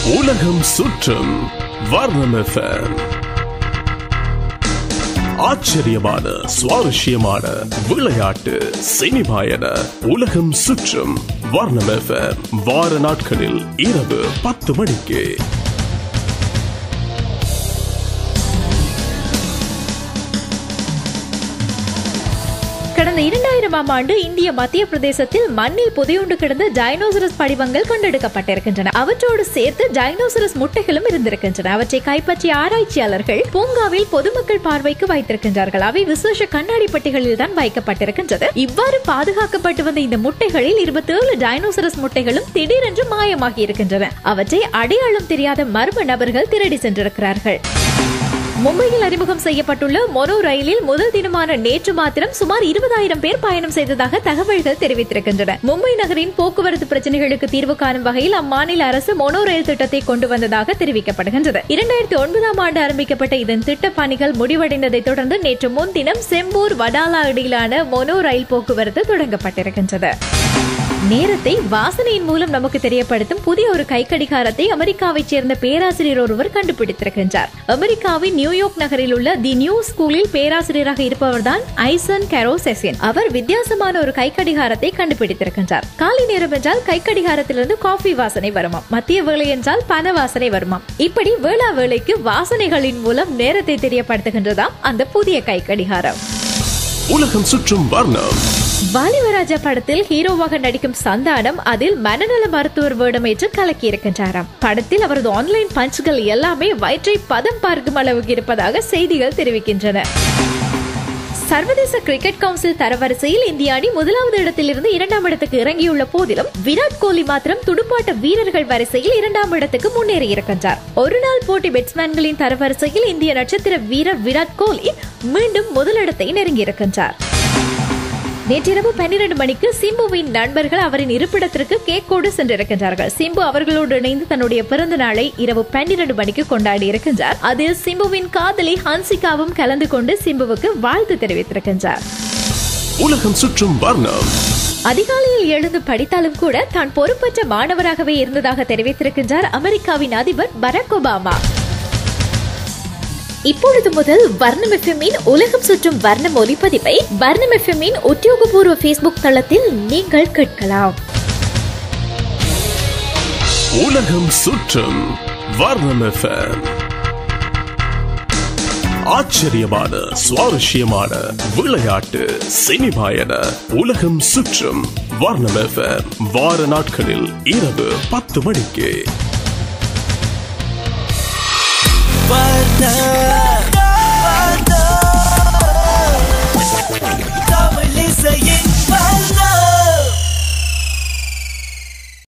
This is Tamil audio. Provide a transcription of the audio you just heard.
உலகம் சுற்றும் வர்ணம் FM. ஆச்சரியமான சுவாரஸ்யமான விளையாட்டு சினிமா என உலகம் சுற்றும் வர்ணம் FM. வார நாட்களில் இரவு பத்து மணிக்கு கடந்த இரண்டாயிரமாம் ஆண்டு இந்திய மத்திய பிரதேசத்தில் மண்ணில் புதையுண்டு கிடந்த டைனோசரஸ் படிவங்கள் கண்டெடுக்கப்பட்டிருக்கின்றன அவற்றோடு சேர்த்து டைனோசரஸ் முட்டைகளும் இருந்திருக்கின்றன அவற்றை கைப்பற்றிய ஆராய்ச்சியாளர்கள் பூங்காவில் பொதுமக்கள் பார்வைக்கு வைத்திருக்கின்றார்கள் அவை விசேஷ கண்ணாடி பெட்டிகளில் தான் வைக்கப்பட்டிருக்கின்றது இவ்வாறு பாதுகாக்கப்பட்டு வந்த இந்த முட்டைகளில் இருபத்தி ஏழு டைனோசரஸ் முட்டைகளும் திடீரென்று மாயமாகி இருக்கின்றன அவற்றை அடையாளம் தெரியாத மர்ம நபர்கள் திருடி சென்றிருக்கிறார்கள் மும்பையில் அறிமுகம் செய்யப்பட்டுள்ள மொனோ ரயிலில் முதல் தினமான நேற்று மாத்திரம் சுமார் இருபதாயிரம் பேர் பயணம் செய்ததாக தகவல்கள் தெரிவித்திருக்கின்றன மும்பை நகரின் போக்குவரத்து பிரச்சனைகளுக்கு தீர்வு காணும் வகையில் அம்மாநில அரசு மொனோ ரயில் திட்டத்தை கொண்டு வந்ததாக தெரிவிக்கப்படுகின்றது இரண்டாயிரத்தி ஒன்பதாம் ஆண்டு ஆரம்பிக்கப்பட்ட இதன் திட்ட பணிகள் முடிவடைந்ததை தொடர்ந்து நேற்று முன்தினம் செம்பூர் வடாலா இடையிலான மொனோ ரயில் போக்குவரத்து தொடங்கப்பட்டிருக்கின்றது நேரத்தை வாசனையின் மூலம் நமக்கு தெரியப்படுத்தும் புதிய ஒரு கை கடிகாரத்தை அமெரிக்காவைச் சேர்ந்த பேராசிரியர் ஒருவர் கண்டுபிடித்திருக்கின்றார் அமெரிக்காவின் நியூயார்க் நகரில் உள்ள தி நியூ ஸ்கூலில் பேராசிரியராக இருப்பவர்தான் ஐசன் கரோசெசின் அவர் வித்தியாசமான ஒரு கை கடிகாரத்தை கண்டுபிடித்திருக்கின்றார் காலை நேரம் என்றால் கை கடிகாரத்திலிருந்து காஃபி வாசனை வருமாம் மத்திய வேலை என்றால் பண வாசனை வருமாம் இப்படி வேளா வேலைக்கு வாசனைகளின் மூலம் நேரத்தை தெரியப்படுத்துகின்றதாம் அந்த புதிய கை கடிகாரம் உலகம் சுற்றும் வர்ணம் பாலிவராஜா படத்தில் ஹீரோவாக நடிக்கும் சந்தானம் அதில் மனநல மருத்துவர் வேடமேற்று கலக்கி இருக்கின்றாராம் படத்தில் அவரது ஆன்லைன் பஞ்சுகள் எல்லாமே வயிற்றை பதம் பார்க்கும் அளவுக்கு இருப்பதாக செய்திகள் தெரிவிக்கின்றன சர்வதேச கிரிக்கெட் கவுன்சில் தரவரிசையில் இந்திய அணி முதலாவது இடத்திலிருந்து இரண்டாம் இடத்துக்கு இறங்கியுள்ள போதிலும் விராட் கோலி மாத்திரம் துடுப்பாட்ட வீரர்கள் வரிசையில் இரண்டாம் இடத்துக்கு முன்னேறி இருக்கின்றார் ஒரு நாள் போட்டி பேட்ஸ்மேன்களின் தரவரிசையில் இந்திய நட்சத்திர வீரர் விராட் கோலி மீண்டும் முதலிடத்தை நெருங்கியிருக்கின்றார் நேற்றிரவு பன்னிரண்டு மணிக்கு சிம்புவின் நண்பர்கள் அவரின் இருப்பிடத்திற்கு கேக்கோடு சென்றிருக்கின்றார்கள் சிம்பு அவர்களோடு இணைந்து தன்னுடைய பிறந்த நாளை இரவு பன்னிரண்டு மணிக்கு கொண்டாடி இருக்கின்றார் அதில் சிம்புவின் காதலி ஹன்சிகாவும் கலந்து கொண்டு சிம்புவுக்கு வாழ்த்து தெரிவித்திருக்கின்றார் உலகம் சுற்றும் வர்ணம் அதிகாலையில் எழுந்து படித்தாலும் கூட தான் பொறுப்பற்ற மாணவராகவே இருந்ததாக தெரிவித்திருக்கின்றார் அமெரிக்காவின் அதிபர் பராக் ஒபாமா இப்பொழுது முதல் வர்ணம் எஃப்எம்மின் உலகம் சுற்றும் வர்ணம் ஒலிப்பதிவை வர்ணம் எஃப்எம்மின் உத்தியோகபூர்வ ஃபேஸ்புக் தளத்தில் நீங்கள் கேட்கலாம் உலகம் சுற்றும் வர்ணம் FM. ஆச்சரியமான சுவாரஸ்யமான விளையாட்டு சினிமா என உலகம் சுற்றும் வர்ணம் FM. வார நாட்களில் இரவு பத்து மணிக்கு வர்ணம்